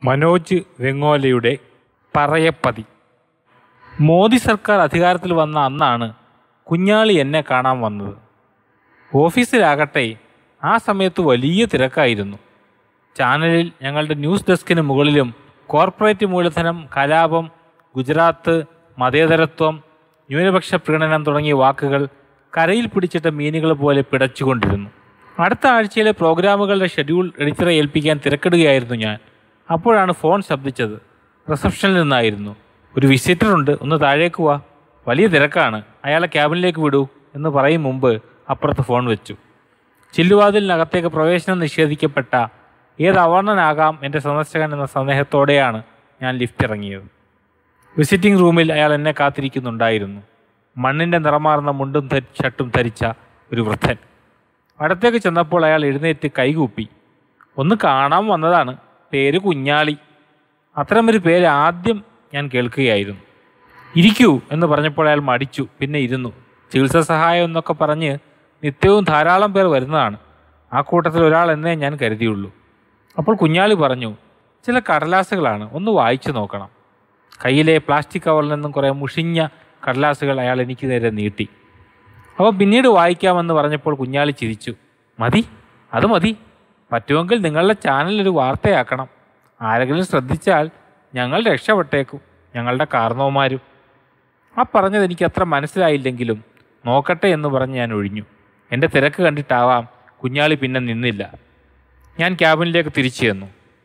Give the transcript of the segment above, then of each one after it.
മനോജ് വെങ്ങോലയുടെ പറയപ്പതി മോദി സർക്കാർ അധികാരത്തിൽ വന്ന അന്നാണ് കുഞ്ഞാളി എന്നെ കാണാൻ വന്നത് ഓഫീസിലാകട്ടെ ആ സമയത്ത് വലിയ തിരക്കായിരുന്നു ചാനലിൽ ഞങ്ങളുടെ ന്യൂസ് ഡെസ്കിന് മുകളിലും കോർപ്പറേറ്റ് മൂലധനം കലാപം ഗുജറാത്ത് മതേതരത്വം ന്യൂനപക്ഷ പ്രീണനം തുടങ്ങിയ വാക്കുകൾ കരയിൽ പിടിച്ചിട്ട മീനുകൾ പോലെ പിടച്ചുകൊണ്ടിരുന്നു അടുത്ത ആഴ്ചയിലെ പ്രോഗ്രാമുകളുടെ ഷെഡ്യൂൾ എഡിറ്ററെ ഏൽപ്പിക്കാൻ തിരക്കിടുകയായിരുന്നു ഞാൻ അപ്പോഴാണ് ഫോൺ ശബ്ദിച്ചത് റിസപ്ഷനിൽ നിന്നായിരുന്നു ഒരു വിസിറ്റർ ഉണ്ട് ഒന്ന് താഴേക്ക് വാ വലിയ തിരക്കാണ് അയാളെ ക്യാബിനിലേക്ക് വിടൂ എന്ന് പറയും മുമ്പ് അപ്പുറത്ത് ഫോൺ വെച്ചു ചില്ലുവാതിലിനകത്തേക്ക് പ്രവേശനം നിഷേധിക്കപ്പെട്ട ഏത് അവർണനാകാം എൻ്റെ സന്ദർശകൻ എന്ന സന്ദേഹത്തോടെയാണ് ഞാൻ ലിഫ്റ്റ് ഇറങ്ങിയത് വിസിറ്റിംഗ് റൂമിൽ അയാൾ എന്നെ കാത്തിരിക്കുന്നുണ്ടായിരുന്നു മണ്ണിൻ്റെ നിറമാർന്ന മുണ്ടും ധരി ഷർട്ടും ധരിച്ച ഒരു വൃദ്ധൻ അടുത്തേക്ക് ചെന്നപ്പോൾ അയാൾ എഴുന്നേറ്റ് കൈകൂപ്പി ഒന്ന് കാണാൻ വന്നതാണ് പേര് കുഞ്ഞാളി അത്തരമൊരു പേര് ആദ്യം ഞാൻ കേൾക്കുകയായിരുന്നു ഇരിക്കൂ എന്ന് പറഞ്ഞപ്പോൾ അയാൾ മടിച്ചു പിന്നെ ഇരുന്നു ചികിത്സാ സഹായം എന്നൊക്കെ പറഞ്ഞ് നിത്യവും ധാരാളം പേർ വരുന്നതാണ് ആ കൂട്ടത്തിൽ ഒരാൾ എന്നേ ഞാൻ കരുതിയുള്ളൂ അപ്പോൾ കുഞ്ഞാളി പറഞ്ഞു ചില കടലാസുകളാണ് ഒന്ന് വായിച്ചു നോക്കണം കയ്യിലെ പ്ലാസ്റ്റിക് കവറിൽ നിന്നും കുറേ മുഷിഞ്ഞ കടലാസുകൾ അയാൾ എനിക്ക് നേരെ നീട്ടി അപ്പോൾ പിന്നീട് വായിക്കാമെന്ന് പറഞ്ഞപ്പോൾ കുഞ്ഞാളി ചിരിച്ചു മതി അത് മതി പറ്റുമെങ്കിൽ നിങ്ങളുടെ ചാനൽ ഒരു വാർത്തയാക്കണം ആരെങ്കിലും ശ്രദ്ധിച്ചാൽ ഞങ്ങൾ രക്ഷപ്പെട്ടേക്കും ഞങ്ങളുടെ കാർന്നവന്മാരും ആ പറഞ്ഞത് എനിക്ക് അത്ര മനസ്സിലായില്ലെങ്കിലും നോക്കട്ടെ എന്ന് പറഞ്ഞ് ഞാൻ ഒഴിഞ്ഞു എൻ്റെ തിരക്ക് കണ്ടിട്ടാവാം കുഞ്ഞാളി പിന്നെ നിന്നില്ല ഞാൻ ക്യാബിനിലേക്ക് തിരിച്ചു ചെന്നു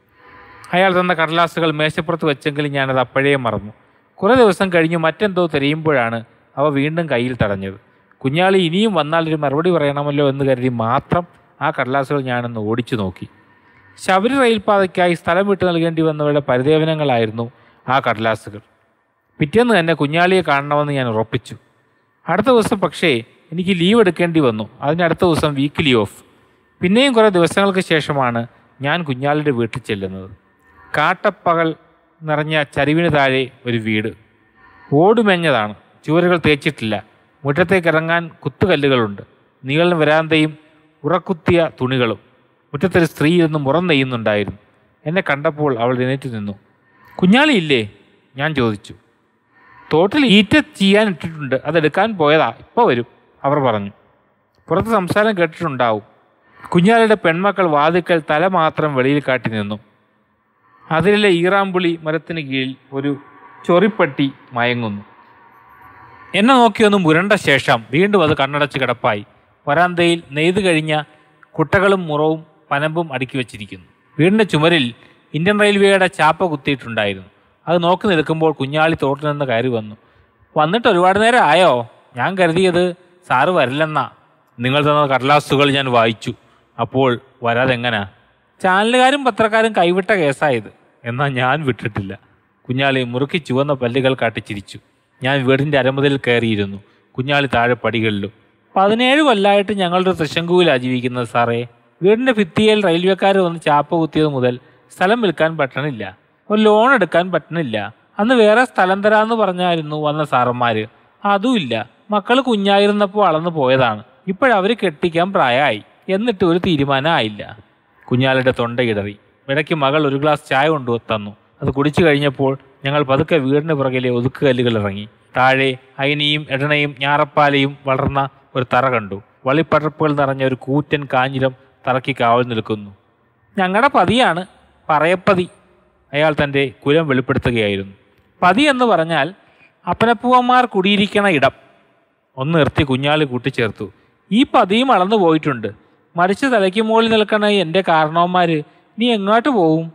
അയാൾ തന്ന കടലാസുകൾ മേശപ്പുറത്ത് വെച്ചെങ്കിലും ഞാനത് അപ്പോഴേ മറന്നു കുറേ ദിവസം കഴിഞ്ഞ് മറ്റെന്തോ തിരയുമ്പോഴാണ് അവ വീണ്ടും കയ്യിൽ തടഞ്ഞത് കുഞ്ഞാളി ഇനിയും വന്നാൽ ഒരു മറുപടി പറയണമല്ലോ എന്ന് കരുതി മാത്രം ആ കടലാസുകൾ ഞാനൊന്ന് ഓടിച്ചു നോക്കി ശബരി റെയിൽപാതയ്ക്കായി സ്ഥലം വിട്ടു നൽകേണ്ടി വന്നവരുടെ പരിദേവനങ്ങളായിരുന്നു ആ കടലാസുകൾ പിറ്റേന്ന് തന്നെ കുഞ്ഞാളിയെ കാണണമെന്ന് ഞാൻ ഉറപ്പിച്ചു അടുത്ത ദിവസം പക്ഷേ എനിക്ക് ലീവ് എടുക്കേണ്ടി വന്നു അതിനടുത്ത ദിവസം വീക്കിലി ഓഫ് പിന്നെയും കുറേ ദിവസങ്ങൾക്ക് ശേഷമാണ് ഞാൻ കുഞ്ഞാളിയുടെ വീട്ടിൽ ചെല്ലുന്നത് കാട്ടപ്പകൽ നിറഞ്ഞ ചരിവിന് താഴെ ഒരു വീട് ഓടുമെഞ്ഞതാണ് ചുവരുകൾ തേച്ചിട്ടില്ല മുറ്റത്തേക്ക് ഇറങ്ങാൻ കുത്തുകല്ലുകളുണ്ട് നീളൻ വരാന്തയും ഉറക്കുത്തിയ തുണികളും മുറ്റത്തൊരു സ്ത്രീ ഇരുന്ന് മുറം നെയ്യുന്നുണ്ടായിരുന്നു എന്നെ കണ്ടപ്പോൾ അവൾ എഴുന്നേറ്റ് നിന്നു കുഞ്ഞാളി ഇല്ലേ ഞാൻ ചോദിച്ചു തോട്ടിൽ ഈറ്റ ചെയ്യാൻ ഇട്ടിട്ടുണ്ട് അതെടുക്കാൻ പോയതാ ഇപ്പോൾ വരും അവർ പറഞ്ഞു പുറത്ത് സംസാരം കേട്ടിട്ടുണ്ടാവും കുഞ്ഞാലിയുടെ പെൺമക്കൾ വാതിക്കൽ തല മാത്രം വെളിയിൽ കാട്ടി നിന്നു അതിലെ ഈറാമ്പുളി മരത്തിന് കീഴിൽ ഒരു ചൊറിപ്പട്ടി മയങ്ങുന്നു എന്നെ നോക്കിയൊന്ന് മുരണ്ട ശേഷം വീണ്ടും അത് കണ്ണടച്ച് കിടപ്പായി വരാന്തയിൽ നെയ്തു കഴിഞ്ഞ കുട്ടകളും മുറവും പനമ്പും അടുക്കി വച്ചിരിക്കുന്നു വീടിൻ്റെ ചുമരിൽ ഇന്ത്യൻ റെയിൽവേയുടെ ചാപ്പ കുത്തിയിട്ടുണ്ടായിരുന്നു അത് നോക്കി നിൽക്കുമ്പോൾ കുഞ്ഞാളി തോട്ടിൽ നിന്ന് കയറി വന്നു വന്നിട്ട് ഒരുപാട് നേരം ആയോ ഞാൻ കരുതിയത് സാറ് വരില്ലെന്നാ നിങ്ങൾ തന്ന കടലാസുകൾ ഞാൻ വായിച്ചു അപ്പോൾ വരാതെങ്ങനാ ചാനലുകാരും പത്രക്കാരും കൈവിട്ട കേസായത് എന്നാൽ ഞാൻ വിട്ടിട്ടില്ല കുഞ്ഞാളി മുറുക്കി ചുവന്ന പല്ലുകൾ കാട്ടിച്ചിരിച്ചു ഞാൻ വീടിൻ്റെ അരമുതലിൽ കയറിയിരുന്നു കുഞ്ഞാളി താഴെ പടികളിലും പതിനേഴ് കൊല്ലമായിട്ട് ഞങ്ങളുടെ തൃശങ്കുവിലാണ് ജീവിക്കുന്നത് സാറേ വീടിൻ്റെ ഭിത്തിയിൽ റെയിൽവേക്കാർ വന്ന് ചാപ്പ കുത്തിയത് മുതൽ സ്ഥലം വിൽക്കാൻ പറ്റണില്ല ഒരു ലോൺ എടുക്കാൻ പറ്റണില്ല അന്ന് വേറെ സ്ഥലം തരാമെന്ന് പറഞ്ഞായിരുന്നു വന്ന സാറന്മാർ അതുമില്ല മക്കൾ കുഞ്ഞായിരുന്നപ്പോൾ അളന്നു പോയതാണ് ഇപ്പോഴവർ കെട്ടിക്കാൻ പ്രായമായി എന്നിട്ട് ഒരു തീരുമാനം ആയില്ല കുഞ്ഞാലിയുടെ തൊണ്ടയിടറി ഇടയ്ക്ക് മകൾ ഒരു ഗ്ലാസ് ചായ കൊണ്ടു തന്നു അത് കുടിച്ചു കഴിഞ്ഞപ്പോൾ ഞങ്ങൾ പതുക്കെ വീടിന് പുറകിലെ ഒതുക്കുകല്ലുകൾ ഇറങ്ങി താഴെ അയിനിയും എടണയും ഞാറപ്പാലയും വളർന്ന ഒരു തറ കണ്ടു വളിപ്പടർപ്പുകൾ നിറഞ്ഞ ഒരു കൂറ്റൻ കാഞ്ഞിരം തറക്കി കാവൽ നിൽക്കുന്നു ഞങ്ങളുടെ പതിയാണ് പറയപ്പതി അയാൾ തൻ്റെ കുലം വെളിപ്പെടുത്തുകയായിരുന്നു പതി എന്ന് പറഞ്ഞാൽ അപ്പനപ്പൂവന്മാർ കുടിയിരിക്കണ ഇടം ഒന്ന് നിർത്തി കുഞ്ഞാളി കൂട്ടിച്ചേർത്തു ഈ പതിയും അളന്നു പോയിട്ടുണ്ട് മരിച്ച തലയ്ക്ക് മുകളിൽ നിൽക്കണ എൻ്റെ കാരണവന്മാർ നീ എങ്ങോട്ട് പോവും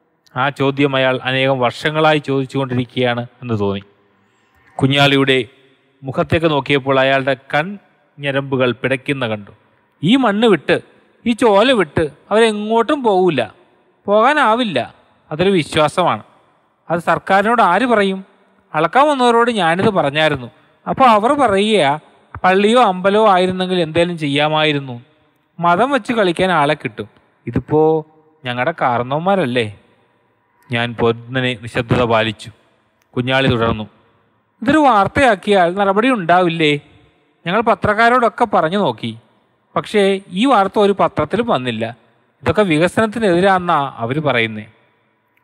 ആ ചോദ്യം അയാൾ അനേകം വർഷങ്ങളായി ചോദിച്ചുകൊണ്ടിരിക്കുകയാണ് എന്ന് തോന്നി കുഞ്ഞാളിയുടെ മുഖത്തേക്ക് നോക്കിയപ്പോൾ അയാളുടെ കൺ ഞരമ്പുകൾ പിടയ്ക്കുന്ന കണ്ടു ഈ മണ്ണ് വിട്ട് ഈ ചോല വിട്ട് അവരെങ്ങോട്ടും പോകില്ല പോകാനാവില്ല അതൊരു വിശ്വാസമാണ് അത് സർക്കാരിനോട് ആര് പറയും അളക്കാൻ വന്നവരോട് ഞാനിത് പറഞ്ഞായിരുന്നു അപ്പോൾ അവർ പറയുക പള്ളിയോ അമ്പലമോ ആയിരുന്നെങ്കിൽ എന്തേലും ചെയ്യാമായിരുന്നു മതം വെച്ച് കളിക്കാൻ ആളെ കിട്ടും ഇതിപ്പോൾ ഞങ്ങളുടെ കാരണവന്മാരല്ലേ ഞാൻ പൊരുന്നനെ നിശബ്ദത പാലിച്ചു കുഞ്ഞാളി തുടർന്നു ഇതൊരു വാർത്തയാക്കിയാൽ നടപടി ഉണ്ടാവില്ലേ ഞങ്ങൾ പത്രക്കാരോടൊക്കെ പറഞ്ഞു നോക്കി പക്ഷേ ഈ വാർത്ത ഒരു പത്രത്തിലും വന്നില്ല ഇതൊക്കെ വികസനത്തിനെതിരാന്നാ അവർ പറയുന്നേ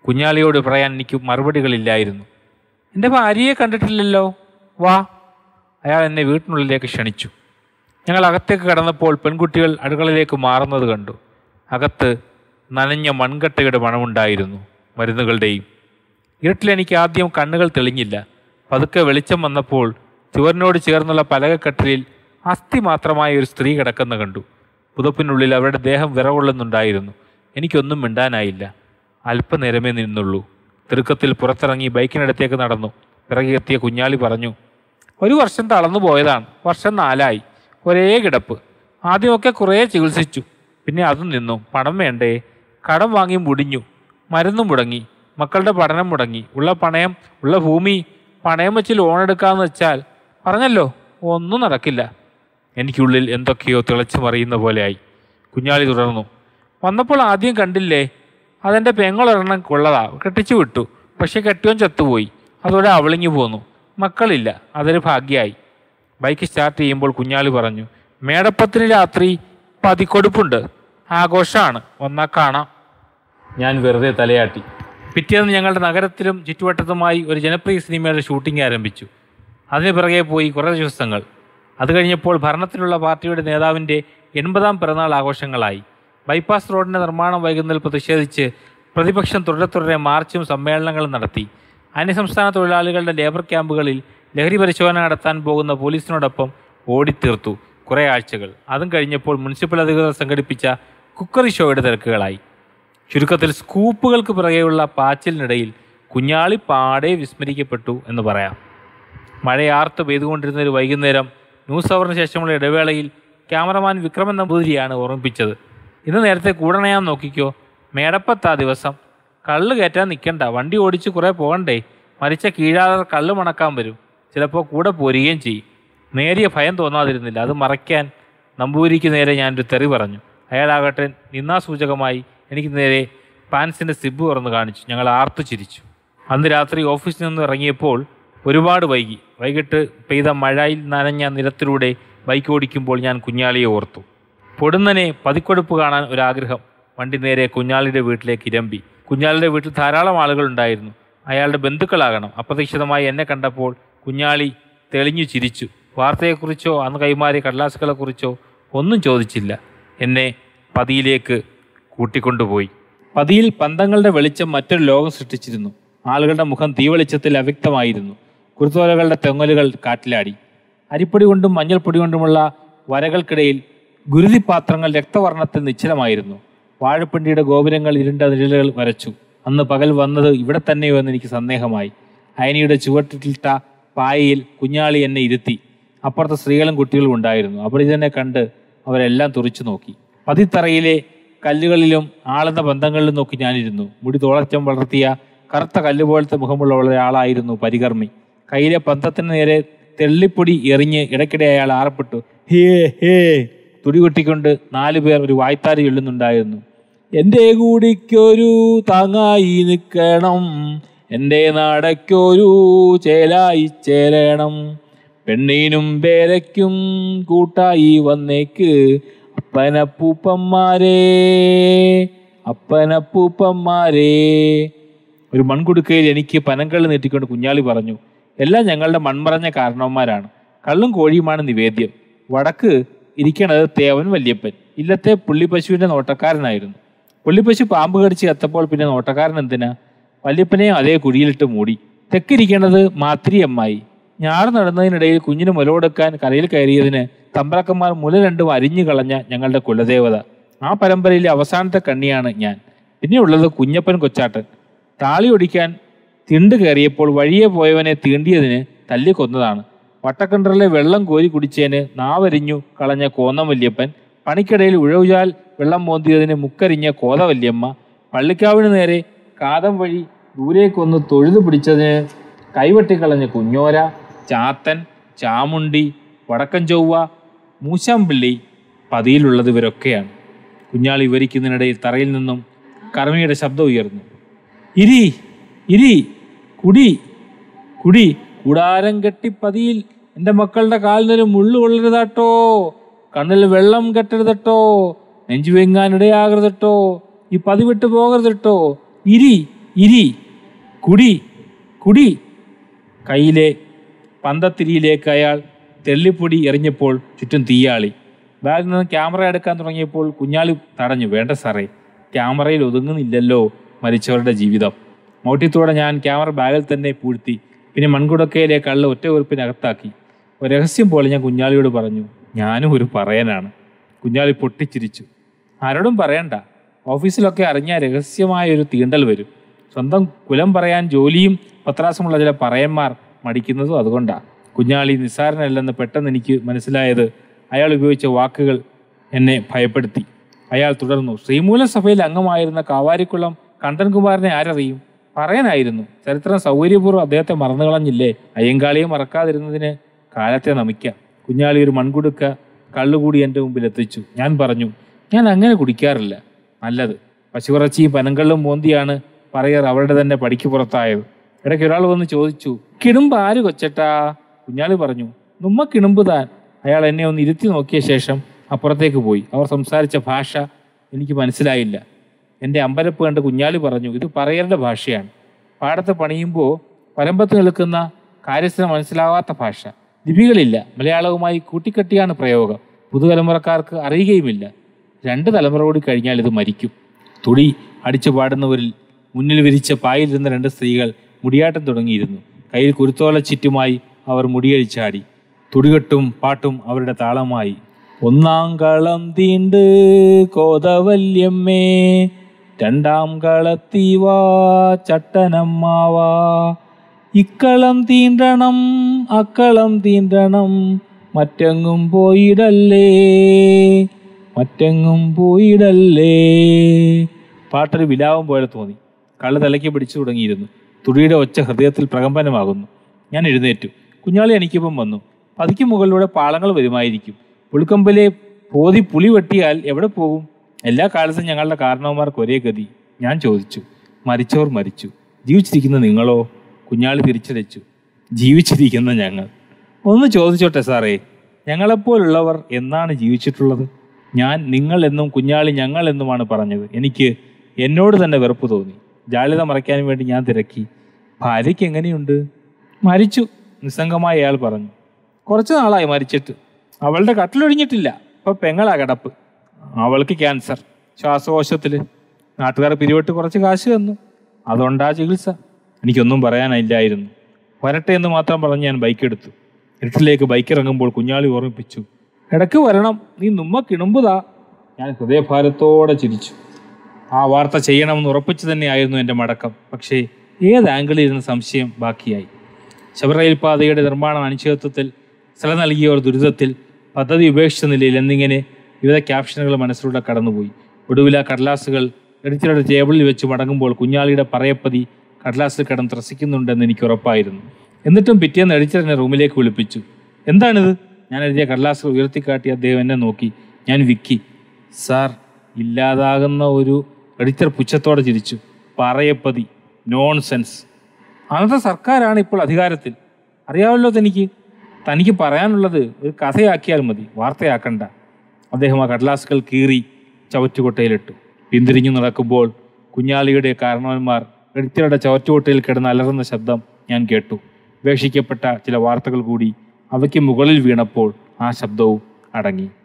കുഞ്ഞാളിയോട് പറയാൻ എനിക്ക് മറുപടികളില്ലായിരുന്നു എൻ്റെ ഭാര്യയെ കണ്ടിട്ടില്ലല്ലോ വാ അയാൾ എന്നെ വീട്ടിനുള്ളിലേക്ക് ക്ഷണിച്ചു ഞങ്ങൾ അകത്തേക്ക് കടന്നപ്പോൾ പെൺകുട്ടികൾ അടുക്കളയിലേക്ക് മാറുന്നത് കണ്ടു അകത്ത് നനഞ്ഞ മൺകട്ടയുടെ മണമുണ്ടായിരുന്നു മരുന്നുകളുടെയും ഇരുട്ടിൽ എനിക്ക് ആദ്യം കണ്ണുകൾ തെളിഞ്ഞില്ല പതുക്കെ വെളിച്ചം വന്നപ്പോൾ ചുവരിനോട് ചേർന്നുള്ള പലകക്കട്ടിലിൽ അസ്ഥി മാത്രമായ ഒരു സ്ത്രീ കിടക്കുന്ന കണ്ടു പുതപ്പിനുള്ളിൽ അവരുടെ ദേഹം വിറകൊള്ളുന്നുണ്ടായിരുന്നു എനിക്കൊന്നും മിണ്ടാനായില്ല അല്പനേരമേ നിന്നുള്ളൂ തിടുക്കത്തിൽ പുറത്തിറങ്ങി ബൈക്കിനടുത്തേക്ക് നടന്നു പിറകെ എത്തിയ കുഞ്ഞാളി പറഞ്ഞു ഒരു വർഷം തളർന്നു പോയതാണ് വർഷം നാലായി ഒരേ കിടപ്പ് ആദ്യമൊക്കെ കുറേ ചികിത്സിച്ചു പിന്നെ അതും നിന്നു പണം വേണ്ടേ കടം വാങ്ങി മുടിഞ്ഞു മരുന്നും മുടങ്ങി മക്കളുടെ പഠനം മുടങ്ങി ഉള്ള പണയം ഉള്ള ഭൂമി പണയം വെച്ച് ലോൺ എടുക്കാമെന്ന് വെച്ചാൽ പറഞ്ഞല്ലോ ഒന്നും നടക്കില്ല എനിക്കുള്ളിൽ എന്തൊക്കെയോ തിളച്ചു മറിയുന്ന പോലെയായി കുഞ്ഞാളി തുടർന്നു വന്നപ്പോൾ ആദ്യം കണ്ടില്ലേ അതെൻ്റെ പെങ്ങളൊരെണ്ണം കൊള്ളതാ കെട്ടിച്ചു വിട്ടു പക്ഷെ കെട്ടിയോൻ ചത്തുപോയി അതോടെ അവളിങ്ങി പോന്നു മക്കളില്ല അതൊരു ഭാഗ്യമായി ബൈക്ക് സ്റ്റാർട്ട് ചെയ്യുമ്പോൾ കുഞ്ഞാളി പറഞ്ഞു മേടപ്പത്തിന് രാത്രി പതിക്കൊടുപ്പുണ്ട് ആഘോഷമാണ് വന്നാ കാണാം ഞാൻ വെറുതെ തലയാട്ടി പിറ്റേന്ന് ഞങ്ങളുടെ നഗരത്തിലും ചുറ്റുവട്ടത്തുമായി ഒരു ജനപ്രിയ സിനിമയുടെ ഷൂട്ടിംഗ് ആരംഭിച്ചു അതിന് പിറകെ പോയി കുറേ ദിവസങ്ങൾ അത് കഴിഞ്ഞപ്പോൾ ഭരണത്തിലുള്ള പാർട്ടിയുടെ നേതാവിൻ്റെ എൺപതാം പിറന്നാൾ ആഘോഷങ്ങളായി ബൈപ്പാസ് റോഡിൻ്റെ നിർമ്മാണം വൈകുന്നതിൽ പ്രതിഷേധിച്ച് പ്രതിപക്ഷം തുടരെ തുടരെ മാർച്ചും സമ്മേളനങ്ങളും നടത്തി അന്യസംസ്ഥാന തൊഴിലാളികളുടെ ലേബർ ക്യാമ്പുകളിൽ ലഹരി പരിശോധന നടത്താൻ പോകുന്ന പോലീസിനോടൊപ്പം ഓടിത്തീർത്തു കുറേ ആഴ്ചകൾ അതും കഴിഞ്ഞപ്പോൾ മുനിസിപ്പൽ അധികൃതർ സംഘടിപ്പിച്ച കുക്കറി ഷോയുടെ തിരക്കുകളായി ചുരുക്കത്തിൽ സ്കൂപ്പുകൾക്ക് പിറകെയുള്ള പാച്ചിലിനിടയിൽ കുഞ്ഞാളി പാടെ വിസ്മരിക്കപ്പെട്ടു എന്ന് പറയാം മഴയാർത്ത് പെയ്തുകൊണ്ടിരുന്ന ഒരു വൈകുന്നേരം ന്യൂസ് അവറിന് ശേഷമുള്ള ഇടവേളയിൽ ക്യാമറമാൻ വിക്രമൻ നമ്പൂതിരിയാണ് ഓർമ്മിപ്പിച്ചത് ഇന്ന് നേരത്തെ കൂടണയാൻ നോക്കിക്കോ മേടപ്പത്താ ദിവസം കള്ള് കയറ്റാൻ നിൽക്കണ്ട വണ്ടി ഓടിച്ച് കുറേ പോകണ്ടേ മരിച്ച കീഴാളർ കള്ള് മണക്കാൻ വരും ചിലപ്പോൾ കൂടെ പോരുകയും ചെയ്യും നേരിയ ഭയം തോന്നാതിരുന്നില്ല അത് മറയ്ക്കാൻ നമ്പൂതിരിക്ക് നേരെ ഞാനൊരു തെറി പറഞ്ഞു അയാളാകട്ടെ നിന്നാസൂചകമായി എനിക്ക് നേരെ പാൻസിൻ്റെ സിബ് തുറന്ന് കാണിച്ചു ഞങ്ങൾ ആർത്തു ചിരിച്ചു അന്ന് രാത്രി ഓഫീസിൽ നിന്ന് ഇറങ്ങിയപ്പോൾ ഒരുപാട് വൈകി വൈകിട്ട് പെയ്ത മഴയിൽ നനഞ്ഞ നിരത്തിലൂടെ ബൈക്ക് ഓടിക്കുമ്പോൾ ഞാൻ കുഞ്ഞാളിയെ ഓർത്തു പൊടുന്നനെ പതിക്കൊടുപ്പ് കാണാൻ ഒരാഗ്രഹം വണ്ടി നേരെ കുഞ്ഞാളിയുടെ വീട്ടിലേക്ക് ഇരമ്പി കുഞ്ഞാളിയുടെ വീട്ടിൽ ധാരാളം ആളുകളുണ്ടായിരുന്നു അയാളുടെ ബന്ധുക്കളാകണം അപ്രതീക്ഷിതമായി എന്നെ കണ്ടപ്പോൾ കുഞ്ഞാളി തെളിഞ്ഞു ചിരിച്ചു വാർത്തയെക്കുറിച്ചോ അന്ന് കൈമാറിയ കടലാസുകളെക്കുറിച്ചോ ഒന്നും ചോദിച്ചില്ല എന്നെ പതിയിലേക്ക് കൂട്ടിക്കൊണ്ടുപോയി പതിയിൽ പന്തങ്ങളുടെ വെളിച്ചം മറ്റൊരു ലോകം സൃഷ്ടിച്ചിരുന്നു ആളുകളുടെ മുഖം തീവെളിച്ചത്തിൽ അവ്യക്തമായിരുന്നു കുരുത്തോലകളുടെ തെങ്ങലുകൾ കാറ്റിലാടി അരിപ്പൊടി കൊണ്ടും മഞ്ഞൾപ്പൊടി കൊണ്ടുമുള്ള വരകൾക്കിടയിൽ ഗുരുതിപാത്രങ്ങൾ രക്തവർണ്ണത്തിൽ നിശ്ചലമായിരുന്നു വാഴപ്പിണ്ടിയുടെ ഗോപുരങ്ങൾ ഇരുണ്ട നിഴലുകൾ വരച്ചു അന്ന് പകൽ വന്നത് ഇവിടെ തന്നെയോ എന്ന് എനിക്ക് സന്ദേഹമായി അയനിയുടെ ചുവട്ടിട്ട പായയിൽ കുഞ്ഞാളി എന്നെ ഇരുത്തി അപ്പുറത്ത് സ്ത്രീകളും കുട്ടികളും ഉണ്ടായിരുന്നു അവർ ഇതെന്നെ കണ്ട് അവരെല്ലാം തുറിച്ചു നോക്കി പതിത്തറയിലെ കല്ലുകളിലും ആളുന്ന ബന്ധങ്ങളിലും നോക്കി ഞാനിരുന്നു മുടി തോളച്ചം വളർത്തിയ കറുത്ത കല്ല് പോലത്തെ മുഖമുള്ള ഒരാളായിരുന്നു പരികർമ്മി കയ്യിലെ പന്തത്തിന് നേരെ തെള്ളിപ്പൊടി എറിഞ്ഞ് ഇടയ്ക്കിടെ അയാൾ ആറപ്പെട്ടു ഹേ ഹേ തുടികൊട്ടിക്കൊണ്ട് നാലു പേർ ഒരു വായ്ത്താരി ചൊല്ലുന്നുണ്ടായിരുന്നു എൻ്റെ കൂടിക്കൊരു താങ്ങായി നിൽക്കണം എൻ്റെ നാടയ്ക്കൊരു ചേലായി ചേരണം പെണ്ണീനും പേരയ്ക്കും കൂട്ടായി വന്നേക്ക് അപ്പനപ്പൂപ്പന്മാരേ അപ്പനപ്പൂപ്പന്മാരേ ഒരു മൺകുടുക്കയിൽ എനിക്ക് പനങ്കള്ള് നീട്ടിക്കൊണ്ട് കുഞ്ഞാളി പറഞ്ഞു എല്ലാം ഞങ്ങളുടെ മൺമറഞ്ഞ കാരണവന്മാരാണ് കള്ളും കോഴിയുമാണ് നിവേദ്യം വടക്ക് ഇരിക്കണത് തേവൻ വല്യപ്പൻ ഇല്ലത്തെ പുള്ളിപ്പശുവിന്റെ നോട്ടക്കാരനായിരുന്നു പുള്ളിപ്പശു പാമ്പ് കടിച്ച് എത്തപ്പോൾ പിന്നെ നോട്ടക്കാരൻ എന്തിനാ വല്യപ്പനെയും അതേ കുഴിയിലിട്ട് മൂടി തെക്കിരിക്കണത് മാത്തിരി അമ്മായി ഞാറ് നടന്നതിനിടയിൽ കുഞ്ഞിന് മുലകൊടുക്കാൻ കരയിൽ കയറിയതിന് തമ്പ്രാക്കന്മാർ മുല രണ്ടും അരിഞ്ഞു കളഞ്ഞ ഞങ്ങളുടെ കുലദേവത ആ പരമ്പരയിലെ അവസാനത്തെ കണ്ണിയാണ് ഞാൻ പിന്നെയുള്ളത് കുഞ്ഞപ്പൻ കൊച്ചാട്ടൻ താളി ഒടിക്കാൻ തിണ്ട് കയറിയപ്പോൾ വഴിയെ പോയവനെ തീണ്ടിയതിന് തല്ലി കൊന്നതാണ് വട്ടക്കണ്ടറിലെ വെള്ളം കോരി കുടിച്ചതിന് നാവരിഞ്ഞു കളഞ്ഞ കോന്നം വല്യപ്പൻ പണിക്കിടയിൽ ഉഴവുചാൽ വെള്ളം മോന്തിയതിന് മുക്കരിഞ്ഞ കോത വല്യമ്മ പള്ളിക്കാവിന് നേരെ കാതം വഴി ദൂരേക്കൊന്ന് തൊഴുതു പിടിച്ചതിന് കൈവെട്ടിക്കളഞ്ഞ കുഞ്ഞോര ചാത്തൻ ചാമുണ്ടി വടക്കൻ ചൊവ്വ മൂശാമ്പിള്ളി പതിയിലുള്ളത് ഇവരൊക്കെയാണ് കുഞ്ഞാളി വിവരിക്കുന്നതിനിടയിൽ തറയിൽ നിന്നും കർമ്മിയുടെ ശബ്ദം ഉയർന്നു ഇരി ഇരി കുടി കുടി കൂടാരം കെട്ടി പതിയിൽ എൻ്റെ മക്കളുടെ കാലിനൊരു മുള്ളു കൊള്ളരുതാട്ടോ കണ്ണിൽ വെള്ളം കെട്ടരുതട്ടോ നെഞ്ചു വെങ്ങാൻ ഇടയാകരുതട്ടോ ഈ പതി വിട്ടു പോകരുതട്ടോ ഇരി ഇരി കുടി കുടി കയ്യിലെ പന്തത്തിരിയിലേക്ക് അയാൾ തെള്ളിപ്പൊടി എറിഞ്ഞപ്പോൾ ചുറ്റും തീയാളി ബാഗിൽ നിന്ന് ക്യാമറ എടുക്കാൻ തുടങ്ങിയപ്പോൾ കുഞ്ഞാളി തടഞ്ഞു വേണ്ട സാറേ ക്യാമറയിൽ ഒതുങ്ങുന്നില്ലല്ലോ മരിച്ചവരുടെ ജീവിതം മോട്ടിത്തോടെ ഞാൻ ക്യാമറ ബാഗിൽ തന്നെ പൂഴ്ത്തി പിന്നെ മൺകുടക്കയിലെ കള്ള് ഒറ്റ ഉറുപ്പിനകത്താക്കി ഒരു രഹസ്യം പോലെ ഞാൻ കുഞ്ഞാളിയോട് പറഞ്ഞു ഞാനും ഒരു പറയനാണ് കുഞ്ഞാളി പൊട്ടിച്ചിരിച്ചു ആരോടും പറയണ്ട ഓഫീസിലൊക്കെ അറിഞ്ഞാൽ രഹസ്യമായ ഒരു തീണ്ടൽ വരും സ്വന്തം കുലം പറയാൻ ജോലിയും പത്രാസമുള്ള ചില പറയന്മാർ മടിക്കുന്നതും അതുകൊണ്ടാണ് കുഞ്ഞാളി നിസ്സാരനല്ലെന്ന് പെട്ടെന്ന് എനിക്ക് മനസ്സിലായത് അയാൾ ഉപയോഗിച്ച വാക്കുകൾ എന്നെ ഭയപ്പെടുത്തി അയാൾ തുടർന്നു ശ്രീമൂലം സഭയിൽ അംഗമായിരുന്ന കാവാരിക്കുളം കണ്ടൻകുമാറിനെ ആരറിയും പറയാനായിരുന്നു ചരിത്രം സൗകര്യപൂർവ്വം അദ്ദേഹത്തെ മറന്നുകളഞ്ഞില്ലേ അയ്യങ്കാളിയെ മറക്കാതിരുന്നതിന് കാലത്തെ നമിക്കാം കുഞ്ഞാളി ഒരു മൺകുടുക്ക കള്ളുകൂടി എൻ്റെ മുമ്പിൽ എത്തിച്ചു ഞാൻ പറഞ്ഞു ഞാൻ അങ്ങനെ കുടിക്കാറില്ല നല്ലത് പശുവിറച്ചിയും പനങ്കള്ളും മോന്തിയാണ് പറയർ അവരുടെ തന്നെ പടിക്ക് പുറത്തായത് ഇടയ്ക്ക് ഒരാൾ വന്ന് ചോദിച്ചു കിണുമ്പ് ആര് കൊച്ചട്ടാ കുഞ്ഞാളി പറഞ്ഞു നുമ്മ കിണുമ്പ് താൻ അയാൾ എന്നെ ഒന്ന് ഇരുത്തി നോക്കിയ ശേഷം അപ്പുറത്തേക്ക് പോയി അവർ സംസാരിച്ച ഭാഷ എനിക്ക് മനസ്സിലായില്ല എൻ്റെ അമ്പലപ്പ് കണ്ട് കുഞ്ഞാലി പറഞ്ഞു ഇത് പറയരുടെ ഭാഷയാണ് പാടത്ത് പണിയുമ്പോൾ പരമ്പത്ത് നിൽക്കുന്ന കാര്യസ്ഥന് മനസ്സിലാവാത്ത ഭാഷ ലിപികളില്ല മലയാളവുമായി കൂട്ടിക്കെട്ടിയാണ് പ്രയോഗം പുതുതലമുറക്കാർക്ക് അറിയുകയുമില്ല രണ്ട് തലമുറ കൂടി കഴിഞ്ഞാൽ ഇത് മരിക്കും തുടി അടിച്ചു പാടുന്നവരിൽ മുന്നിൽ വിരിച്ച പായിലിരുന്ന രണ്ട് സ്ത്രീകൾ മുടിയാട്ടം തുടങ്ങിയിരുന്നു കയ്യിൽ കുരുത്തോല ചുറ്റുമായി അവർ മുടിയഴിച്ചാടി തുടികെട്ടും പാട്ടും അവരുടെ താളമായി ഒന്നാം കളം തീണ്ട് കോതവല്യമ്മേ രണ്ടാം കളത്തീവാ ചട്ടനമ്മാവാ ഇക്കളം തീണ്ടണം അക്കളം തീണ്ടണം മറ്റെങ്ങും പോയിടല്ലേ മറ്റെങ്ങും പോയിടല്ലേ പാട്ടൊരു വിലാപം പോലെ തോന്നി കള്ള് തലയ്ക്ക് പിടിച്ചു തുടങ്ങിയിരുന്നു തുടിയുടെ ഒച്ച ഹൃദയത്തിൽ പ്രകമ്പനമാകുന്നു ഞാൻ എഴുന്നേറ്റു കുഞ്ഞാളി എനിക്കൊപ്പം വന്നു പതിക്ക് മുകളിലൂടെ പാളങ്ങൾ വരുമായിരിക്കും പുളിക്കമ്പലെ പോതി പുളി വെട്ടിയാൽ എവിടെ പോകും എല്ലാ കാലത്തും ഞങ്ങളുടെ കാരണവന്മാർക്ക് ഒരേ ഗതി ഞാൻ ചോദിച്ചു മരിച്ചവർ മരിച്ചു ജീവിച്ചിരിക്കുന്ന നിങ്ങളോ കുഞ്ഞാളി തിരിച്ചടിച്ചു ജീവിച്ചിരിക്കുന്ന ഞങ്ങൾ ഒന്ന് ചോദിച്ചോട്ടെ സാറേ ഞങ്ങളെപ്പോലുള്ളവർ എന്നാണ് ജീവിച്ചിട്ടുള്ളത് ഞാൻ നിങ്ങൾ എന്നും കുഞ്ഞാളി ഞങ്ങൾ എന്നുമാണ് പറഞ്ഞത് എനിക്ക് എന്നോട് തന്നെ വെറുപ്പ് തോന്നി ജാള്യത മറയ്ക്കാൻ വേണ്ടി ഞാൻ തിരക്കി ഭാര്യയ്ക്ക് എങ്ങനെയുണ്ട് മരിച്ചു നിസ്സംഗമായി അയാൾ പറഞ്ഞു കുറച്ച് നാളായി മരിച്ചിട്ട് അവളുടെ കട്ടിലൊഴിഞ്ഞിട്ടില്ല ഇപ്പൊ പെങ്ങളാ കിടപ്പ് അവൾക്ക് ക്യാൻസർ ശ്വാസകോശത്തിൽ നാട്ടുകാർ പിരിവിട്ട് കുറച്ച് കാശ് തന്നു അതുകൊണ്ടാ ചികിത്സ എനിക്കൊന്നും പറയാനില്ലായിരുന്നു വരട്ടെ എന്ന് മാത്രം പറഞ്ഞ് ഞാൻ ബൈക്ക് എടുത്തു ഇരുട്ടിലേക്ക് ബൈക്ക് ഇറങ്ങുമ്പോൾ കുഞ്ഞാളി ഓർമ്മിപ്പിച്ചു ഇടയ്ക്ക് വരണം നീ നുമ്മ കിണുമ്പുതാ ഞാൻ ഹൃദയഭാരത്തോടെ ചിരിച്ചു ആ വാർത്ത ചെയ്യണമെന്ന് ഉറപ്പിച്ചു തന്നെയായിരുന്നു എൻ്റെ മടക്കം പക്ഷേ ഏത് ആംഗിളിൽ ഇരുന്ന സംശയം ബാക്കിയായി ശബറയിൽ പാതയുടെ നിർമ്മാണം അനിശ്ചിതത്വത്തിൽ സ്ഥലം നൽകിയവർ ദുരിതത്തിൽ പദ്ധതി ഉപേക്ഷിച്ച നിലയിൽ എന്നിങ്ങനെ വിവിധ ക്യാപ്ഷനുകൾ മനസ്സിലൂടെ കടന്നുപോയി ഒടുവിൽ ആ കടലാസുകൾ എഡിറ്ററുടെ ടേബിളിൽ വെച്ച് മടങ്ങുമ്പോൾ കുഞ്ഞാളിയുടെ പറയപ്പതി കടലാസിൽ കിടന്ന് ത്രസിക്കുന്നുണ്ടെന്ന് എനിക്ക് ഉറപ്പായിരുന്നു എന്നിട്ടും പിറ്റേന്ന് എഡിറ്റർ എന്നെ റൂമിലേക്ക് വിളിപ്പിച്ചു എന്താണിത് ഞാൻ എഴുതിയ കടലാസുകൾ ഉയർത്തിക്കാട്ടി അദ്ദേഹം എന്നെ നോക്കി ഞാൻ വിക്കി സാർ ഇല്ലാതാകുന്ന ഒരു എഡിറ്റർ പുച്ഛത്തോടെ ചിരിച്ചു പറയപ്പതി നോൺസെൻസ് അന്നത്തെ സർക്കാരാണ് ഇപ്പോൾ അധികാരത്തിൽ അറിയാമല്ലോ തനിക്ക് തനിക്ക് പറയാനുള്ളത് ഒരു കഥയാക്കിയാൽ മതി വാർത്തയാക്കണ്ട അദ്ദേഹം ആ കടലാസുകൾ കീറി ചവറ്റുകൊട്ടയിലിട്ടു പിന്തിരിഞ്ഞു നടക്കുമ്പോൾ കുഞ്ഞാളിയുടെ കാരണവന്മാർ എഡിറ്ററുടെ ചവറ്റുകൊട്ടയിൽ കിടന്ന് അലറുന്ന ശബ്ദം ഞാൻ കേട്ടു ഉപേക്ഷിക്കപ്പെട്ട ചില വാർത്തകൾ കൂടി അവയ്ക്ക് മുകളിൽ വീണപ്പോൾ ആ ശബ്ദവും അടങ്ങി